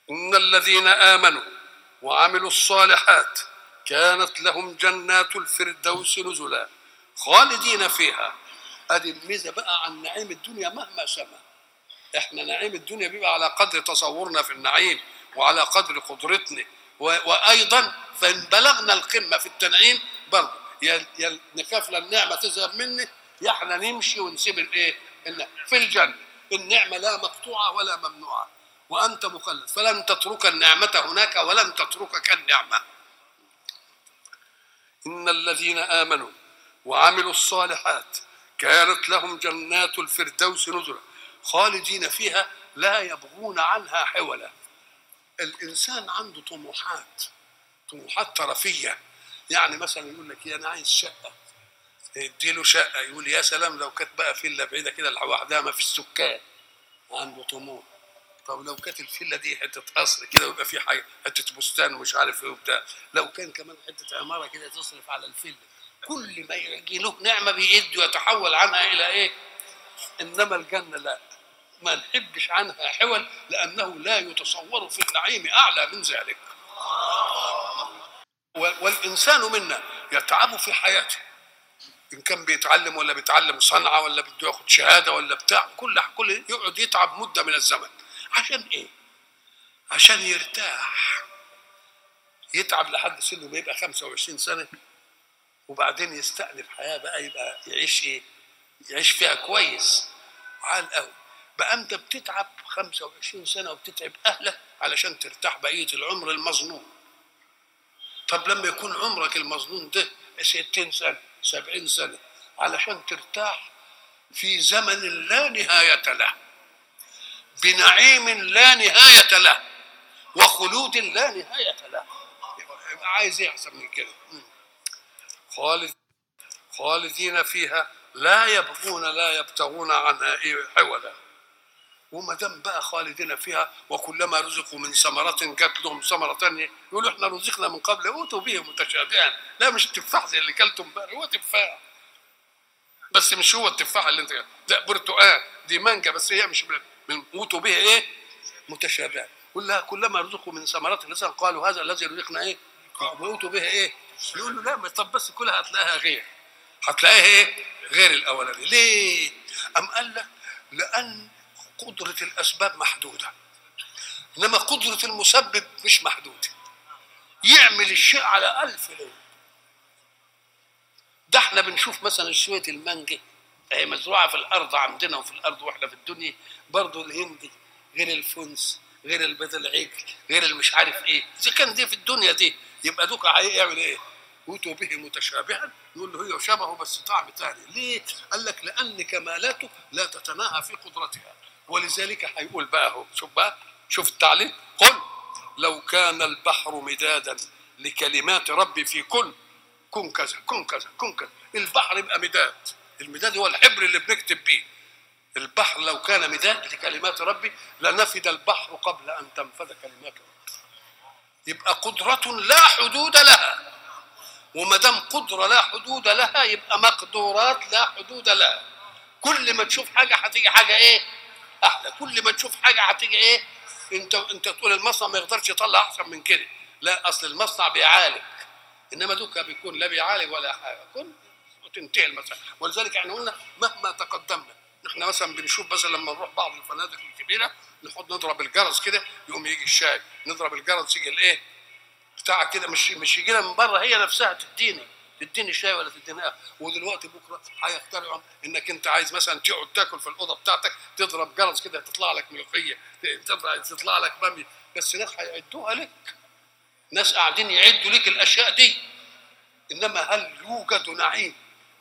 إن الذين آمنوا وعملوا الصالحات كانت لهم جنات الفردوس نزلا خالدين فيها ادي الميزه بقى عن نعيم الدنيا مهما سما احنا نعيم الدنيا بيبقى على قدر تصورنا في النعيم وعلى قدر قدرتنا و... وايضا فان بلغنا القمه في التنعيم برضه يا يا نخاف النعمه تذهب مني يا احنا نمشي ونسيب الايه؟ النعمة. في الجنه النعمه لا مقطوعه ولا ممنوعه وانت مخلد فلن تترك النعمه هناك ولن تتركك النعمه ان الذين امنوا وعملوا الصالحات كانت لهم جنات الفردوس نزلا خالدين فيها لا يبغون عنها حولا الانسان عنده طموحات طموحات طرفيه يعني مثلا يقول لك انا عايز شقه اديله شقه يقول يا سلام لو كانت بقى فيلا بعيده كده لوحدها ما فيش سكان عنده طموح طب لو كانت الفيلا دي حته قصر كده ويبقى في حاجه حته بستان ومش عارف ايه وبتاع لو كان كمان حته عماره كده تصرف على الفيلا كل ما يجي له نعمه بيد ويتحول عنها الى ايه؟ انما الجنه لا ما نحبش عنها حول لانه لا يتصور في النعيم اعلى من ذلك والانسان منا يتعب في حياته ان كان بيتعلم ولا بيتعلم صنعه ولا بده ياخد شهاده ولا بتاع كل كل يقعد يتعب مده من الزمن عشان ايه؟ عشان يرتاح يتعب لحد سنه ما يبقى 25 سنه وبعدين يستأنف حياه بقى يبقى يعيش ايه؟ يعيش فيها كويس عال قوي بقى انت بتتعب 25 سنه وبتتعب اهلك علشان ترتاح بقيه العمر المظنون طب لما يكون عمرك المظنون ده 60 سنه 70 سنه علشان ترتاح في زمن لا نهايه له بنعيم لا نهايه له وخلود لا نهايه له يبقى عايز ايه احسن من كده خالد خالدين فيها لا يبغون لا يبتغون عنها إيه حولا وما دام بقى خالدين فيها وكلما رزقوا من ثمرة جات لهم ثمرة ثانية يقولوا احنا رزقنا من قبل اوتوا به متشابها لا مش تفاح زي اللي كلته امبارح هو تفاح بس مش هو التفاح اللي انت لا برتقال دي مانجا بس هي مش من اوتوا به ايه متشابها كلها كلما رزقوا من ثمرات رزقا قالوا هذا الذي رزقنا ايه اوتوا به ايه يقول له لا طب بس كلها هتلاقيها غير هتلاقيها ايه غير الاولاني ليه ام قال لك لان قدرة الأسباب محدودة إنما قدرة المسبب مش محدودة يعمل الشيء على ألف لون ده احنا بنشوف مثلا شوية المانجا هي مزروعة في الأرض عندنا وفي الأرض واحنا في الدنيا برضو الهندي غير الفنس غير البيض العجل غير المش عارف ايه اذا كان دي في الدنيا دي يبقى دوك هيعمل ايه؟ اوتوا به متشابها يقول له هي شبهه بس طعم ثاني ليه؟ قال لك لان كمالاته لا تتناهى في قدرتها ولذلك هيقول بقى هو شوف بقى شوف التعليق قل لو كان البحر مدادا لكلمات ربي في كن كن كذا كن كذا كن كذا البحر يبقى مداد المداد هو الحبر اللي بنكتب بيه البحر لو كان مداد لكلمات ربي لنفد البحر قبل ان تنفذ كلمات ربي يبقى قدرة لا حدود لها وما دام قدرة لا حدود لها يبقى مقدورات لا حدود لها كل ما تشوف حاجة هتيجي حاجة ايه؟ احلى كل ما تشوف حاجه هتيجي ايه انت انت تقول المصنع ما يقدرش يطلع احسن من كده لا اصل المصنع بيعالج انما دوكا بيكون لا بيعالج ولا حاجه كن وتنتهي المساله ولذلك احنا قلنا مهما تقدمنا احنا مثلا بنشوف مثلا لما نروح بعض الفنادق الكبيره نحط نضرب الجرس كده يقوم يجي الشاي نضرب الجرس يجي الايه بتاع كده مش مش يجي من بره هي نفسها تديني تديني شاي ولا تديني قهوه ودلوقتي بكره هيخترعوا انك انت عايز مثلا تقعد تاكل في الاوضه بتاعتك تضرب جرس كده تطلع لك ملوخيه تطلع لك باميه بس ناس هيعدوها لك ناس قاعدين يعدوا لك الاشياء دي انما هل يوجد نعيم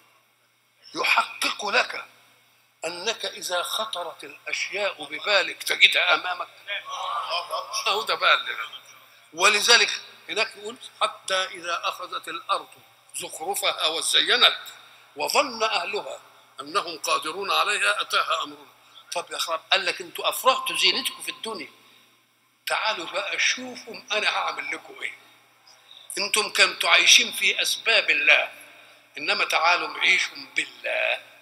يحقق لك انك اذا خطرت الاشياء ببالك تجدها امامك اهو ده بقى ولذلك هناك يقول حتى اذا اخذت الارض زخرفها وزينت وظن اهلها انهم قادرون عليها اتاها امرنا طب يا خراب قال لك انتوا افرغتوا زينتكم في الدنيا تعالوا بقى شوفوا انا هعمل لكم ايه انتم كنتوا عايشين في اسباب الله انما تعالوا عيشوا بالله